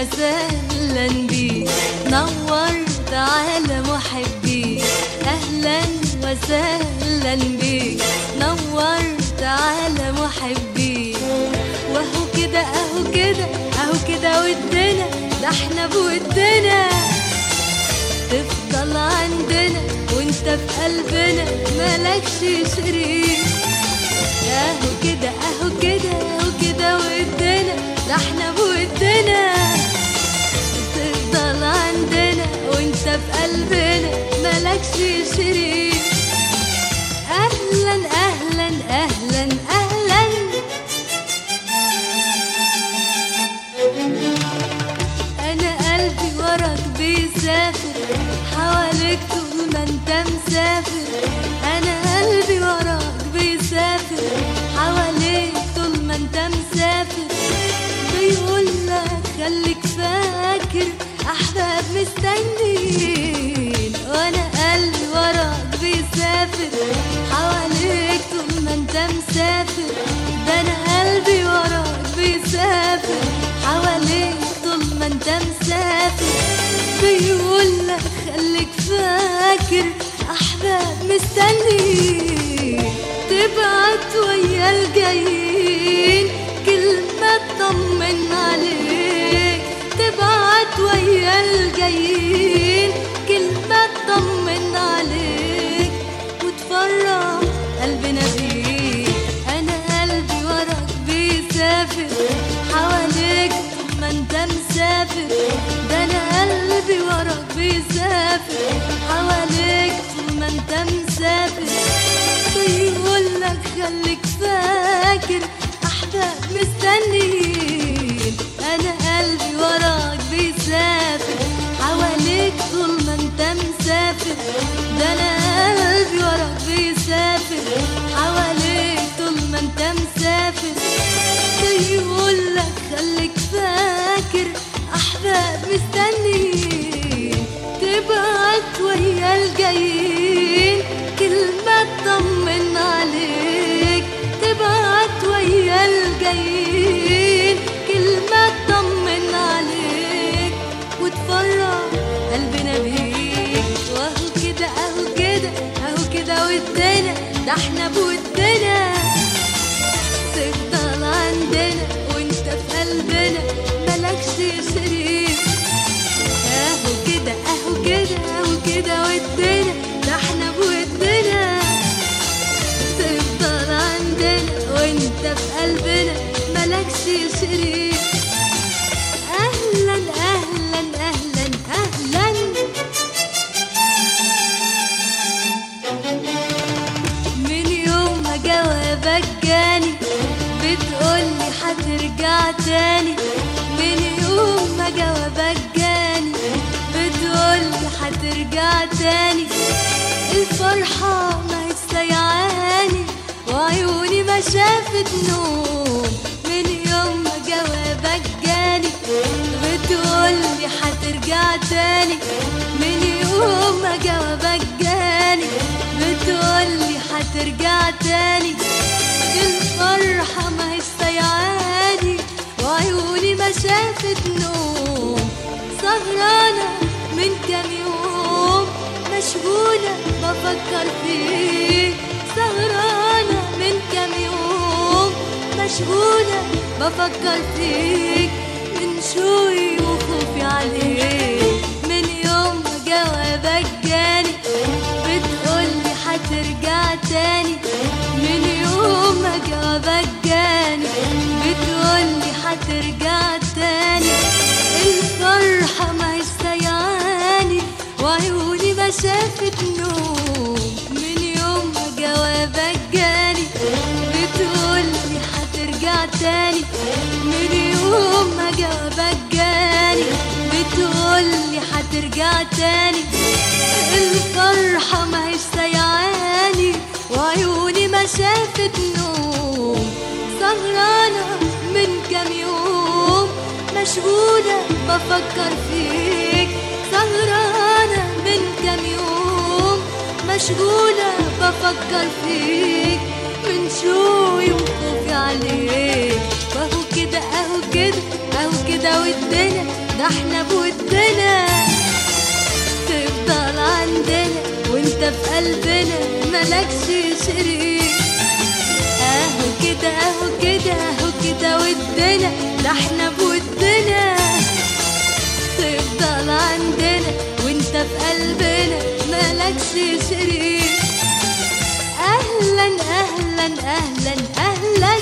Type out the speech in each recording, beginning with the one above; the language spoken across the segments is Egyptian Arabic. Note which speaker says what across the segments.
Speaker 1: وسهلا بيك نورت على محبي اهلا وسهلا بيك نورت على محبي وهو كده اهو كده اهو كده ودنا ده احنا بودنا تفضل عندنا وانت في قلبنا مالكش شريك اهو كده اهو كده اهو كده ودنا ده احنا بودنا تفضل عندنا وانت في قلبنا مالكش شريك اهلا اهلا اهلا اهلا انا قلبي وراك بيسافر حواليك طول ما انت مسافر انا قلبي وراك بيسافر حواليك طول ما انت مسافر بيقول لك خليك فاكر احباب مستنين وانا قلبي وراك بيسافر حواليك طول ما انت مسافر ده انا قلبي وراك بيسافر حواليك طول ما انت مسافر بيقول لك خليك فاكر احباب مستنين تبعت ويا الجايين كلمة تطمن عليك تبعت ويا الجايين كلمة تطمن عليك وتفرح قلبنا بيك انا قلبي وراك بيسافر حواليك طول ما انت مسافر ده انا قلبي وراك بيسافر حواليك طول ما انت مسافر بيقول لك خليك فاكر احباب مستنيين انا قلبي وراك بيسافر حواليك طول ما انت مسافر ده انا قلبي وراك بيسافر حواليك طول ما انت مسافر بيقول لك خليك فاكر احباب مستنيين تبعت ويا الجايين كلمة تطمن عليك تبعت ويا الجايين كلمة تطمن عليك وتفرح قلبنا بيك واهو كده اهو كده اهو كده ودنا ده احنا بودنا تفضل عندنا وانت في قلبنا ملكش شريك اهو كده اهو كده اهو كده ودنا ده احنا بودنا تفضل عندنا وانت في قلبنا ملكش شريك اهلا اهلا اهلا اهلا من يوم ما جوابك جاني بتقولي هترجع تاني من يوم ما جوابك جاني بتقولي هترجع تاني الفرحة ما هي سيعاني وعيوني ما شافت نوم من يوم ما جوابك جاني بتقولي هترجع تاني من يوم ما جوابك جاني بتقولي هترجع تاني الفرحة ما هي سيعاني وعيوني ما شافت نوم سهرانة من كام يوم مشغولة بفكر فيك سهرانة من كام يوم مشغولة بفكر فيك من شوي وخوفي عليك من يوم ما جوابك جاني بتقولي هترجع تاني من يوم ما جوابك جاني بتقولي هترجع تاني الفرحة ما هي سيعاني وعيوني ما شافت نوم من يوم ما جوابك جاني بتقولي هترجع تاني من يوم ما جوابك جاني بتقولي هترجع تاني الفرحة ما هي سيعاني وعيوني ما شافت نوم سهرانة من كام يوم مشغولة بفكر فيك سهرانة من كام يوم مشغولة بفكر فيك من شوي وخوفي عليك وهو كده اهو كده اهو كده ودنا ده احنا بودنا تفضل عندنا وانت في قلبنا ملكش شريك اهو كده اهو كده اهو كده ودنا ده احنا بودنا تفضل عندنا وانت في قلبنا ملكش شريك اهلا اهلا اهلا اهلا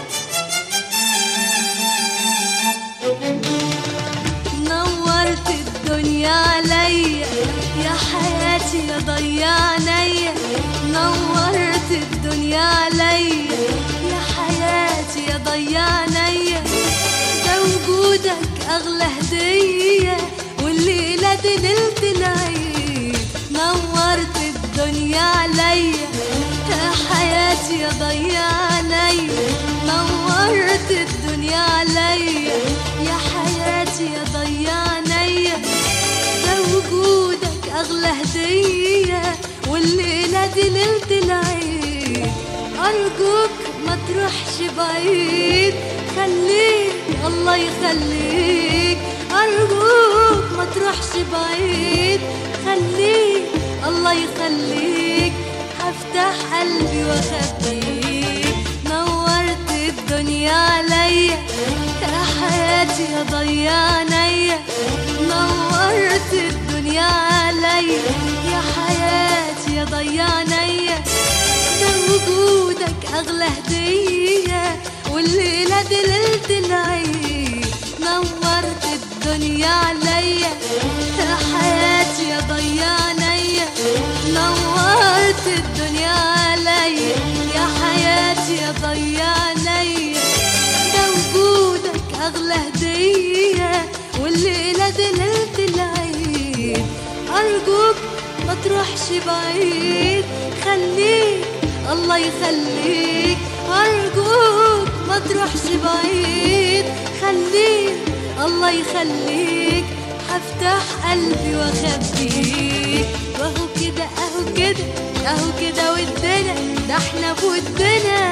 Speaker 1: نورت الدنيا عليا يا حياتي يا ضيع عينيا نورت الدنيا عليا يا حياتي يا ضيع عينيا ده وجودك اغلى هديه والليله دي ليله العيد نورت الدنيا عليا يا حياتي يا ضيع عينيا نورت الدنيا عليا يا حياتي يا ضيع عينيا ده وجودك اغلى هديه والليله دي ليله العيد ارجوك ما تروحش بعيد خليك الله يخليك ارجوك ما تروحش بعيد خليك الله يخليك هفتح قلبي واخبيك نورت الدنيا عليا يا حياتي يا ضيع عينيا نورت الدنيا عليا يا حياتي يا ضيع عينيا ده وجودك اغلى هديه والليله دي ليله العيد نورت الدنيا عليا يا حياتي يا ضيع عينيا نورت الدنيا عليا يا حياتي يا ضيع عينيا ده وجودك اغلى هديه والليله دي ليله العيد ارجوك ما تروحش بعيد خليك الله يخليك ارجوك ما تروحش بعيد خليك الله يخليك هفتح قلبي واخبيك واهو كده اهو كده اهو كده ودنا ده احنا بودنا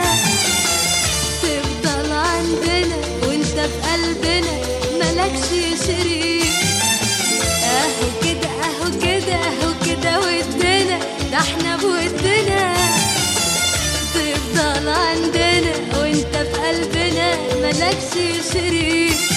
Speaker 1: تفضل عندنا وانت في قلبنا ملكش شريك اهو كده اهو كده اهو كده ودنا ده احنا بودنا تفضل عندنا وانت في قلبنا ملكش شريك